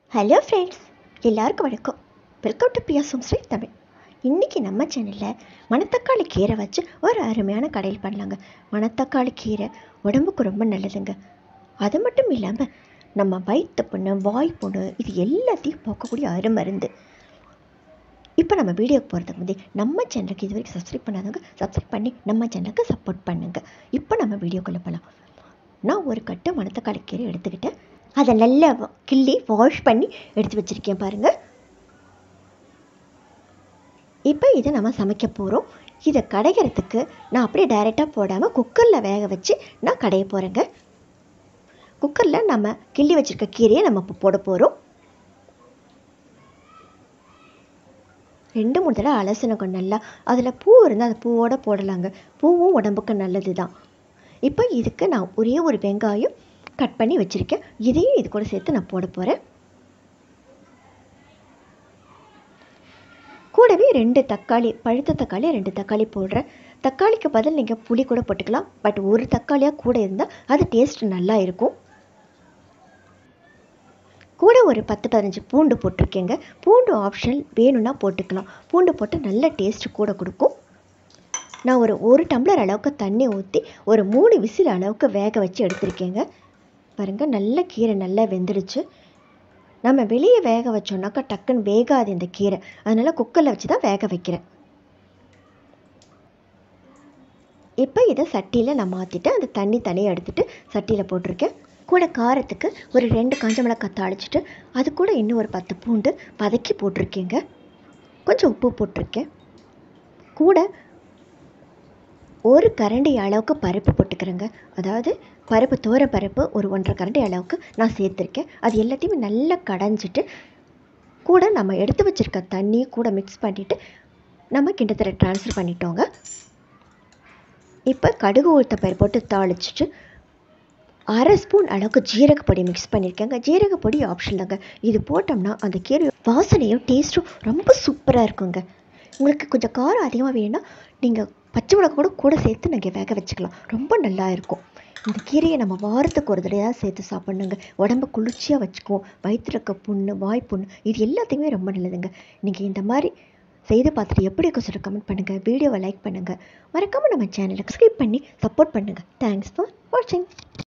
hello friends எல்லாருக்கும் வணக்கம் welcome to பியாசம் ஸ்ரீ தமிழ் இன்றைக்கி நம்ம சேனலில் மணத்தக்காளி கீரை வச்சு ஒரு அருமையான கடையில் பண்ணலாங்க மணத்தக்காளி கீரை உடம்புக்கு ரொம்ப நல்லதுங்க அது மட்டும் இல்லாமல் நம்ம வயிற்று புண்ணு வாய் புண்ணு இது எல்லாத்தையும் போக்கக்கூடிய அருமருந்து இப்போ நம்ம வீடியோக்கு போகிறதுக்கு முந்தைய நம்ம சேனலுக்கு இது வரைக்கும் சப்ஸ்கிரைப் பண்ணாதவங்க சப்ஸ்கிரைப் பண்ணி நம்ம சேனலுக்கு சப்போர்ட் பண்ணுங்க இப்போ நம்ம வீடியோக்குள்ளே போகலாம் நான் ஒரு கட்டு மணத்தக்காளி கீரை எடுத்துக்கிட்டேன் அதை நல்லா வ- கிள்ளி வாஷ் பண்ணி எடுத்து வச்சுருக்கேன் பாருங்கள் இப்போ இதை நம்ம சமைக்க போகிறோம் இதை கடைகிறதுக்கு நான் அப்படியே டைரெக்டாக போடாமல் குக்கரில் வேக வச்சு நான் கடைய போகிறேங்க குக்கரில் நம்ம கிள்ளி வச்சுருக்க கீரையை நம்ம இப்போ போட போகிறோம் ரெண்டு மூணு தடவை அலசணும் நல்லா அதில் பூ இருந்தால் அந்த பூவோட போடலாங்க பூவும் உடம்புக்கு நல்லது தான் இப்போ இதுக்கு நான் ஒரே ஒரு வெங்காயம் கட் பண்ணி வச்சுருக்கேன் இதையும் இது கூட சேர்த்து நான் போட போகிறேன் கூடவே ரெண்டு தக்காளி பழுத்த தக்காளி ரெண்டு தக்காளி போடுறேன் தக்காளிக்கு பதில் நீங்கள் புளி கூட போட்டுக்கலாம் பட் ஒரு தக்காளியாக கூட இருந்தால் அது டேஸ்ட் நல்லா இருக்கும் கூட ஒரு பத்து பதினஞ்சு பூண்டு போட்டிருக்கேங்க பூண்டு ஆப்ஷனல் வேணும்னா போட்டுக்கலாம் பூண்டு போட்டு நல்ல டேஸ்ட் கூட கொடுக்கும் நான் ஒரு ஒரு டம்ளர் அளவுக்கு தண்ணி ஊற்றி ஒரு மூணு விசில் அளவுக்கு வேக வச்சு எடுத்திருக்கேங்க பாருங்கள் நல்ல கீரை நல்லா வெந்துடுச்சு நம்ம வெளியே வேக வச்சோம்னாக்கா டக்குன்னு வேகாது இந்த கீரை அதனால் குக்கரில் வச்சு தான் வேக வைக்கிறேன் இப்போ இதை சட்டியில் நான் மாற்றிட்டு அந்த தண்ணி தனியாக எடுத்துட்டு சட்டியில் போட்டிருக்கேன் கூட காரத்துக்கு ஒரு ரெண்டு காஞ்ச மிளகாய் தாளிச்சிட்டு அது கூட இன்னும் ஒரு பத்து பூண்டு வதக்கி போட்டிருக்கேங்க கொஞ்சம் உப்பு போட்டிருக்கேன் கூட ஒரு கரண்டி அளவுக்கு பருப்பு போட்டுக்கிறேங்க அதாவது பருப்பு தோர பருப்பு ஒரு ஒன்றரை கரண்டி அளவுக்கு நான் சேர்த்துருக்கேன் அது எல்லாத்தையுமே நல்லா கடைஞ்சிட்டு கூட நம்ம எடுத்து வச்சிருக்க தண்ணி கூட மிக்ஸ் பண்ணிவிட்டு நம்ம கிண்டத்தரை ட்ரான்ஸ்ஃபர் பண்ணிட்டோங்க இப்போ கடுகு உளுத்த பயிர் போட்டு தாளிச்சிட்டு அரை ஸ்பூன் அளவுக்கு ஜீரகப்பொடி மிக்ஸ் பண்ணியிருக்கேங்க ஜீரகப்பொடி ஆப்ஷன் தாங்க இது போட்டோம்னா அந்த கீரை வாசனையும் டேஸ்ட்டும் ரொம்ப சூப்பராக இருக்குங்க உங்களுக்கு கொஞ்சம் காரம் அதிகமாக வேணும்னா நீங்கள் பச்சை மிளகா கூட கூட சேர்த்து நீங்கள் வேக வச்சுக்கலாம் ரொம்ப நல்லா இருக்கும் இந்த கீரையை நம்ம வாரத்துக்கு ஒரு தடவை சேர்த்து சாப்பிட்ணுங்க உடம்பு குளிர்ச்சியாக வச்சுக்குவோம் வயிற்றுல இருக்க புண்ணு வாய் புண்ணு இது எல்லாத்தையுமே ரொம்ப நல்லதுங்க நீங்கள் இந்த மாதிரி செய்து பார்த்துட்டு எப்படி இருக்கும் சொல்லி கமெண்ட் பண்ணுங்கள் வீடியோவை லைக் பண்ணுங்கள் மறக்காமல் நம்ம சேனலை சப்ஸ்கிரைப் பண்ணி சப்போர்ட் பண்ணுங்கள் தேங்க்ஸ் ஃபார் வாட்சிங்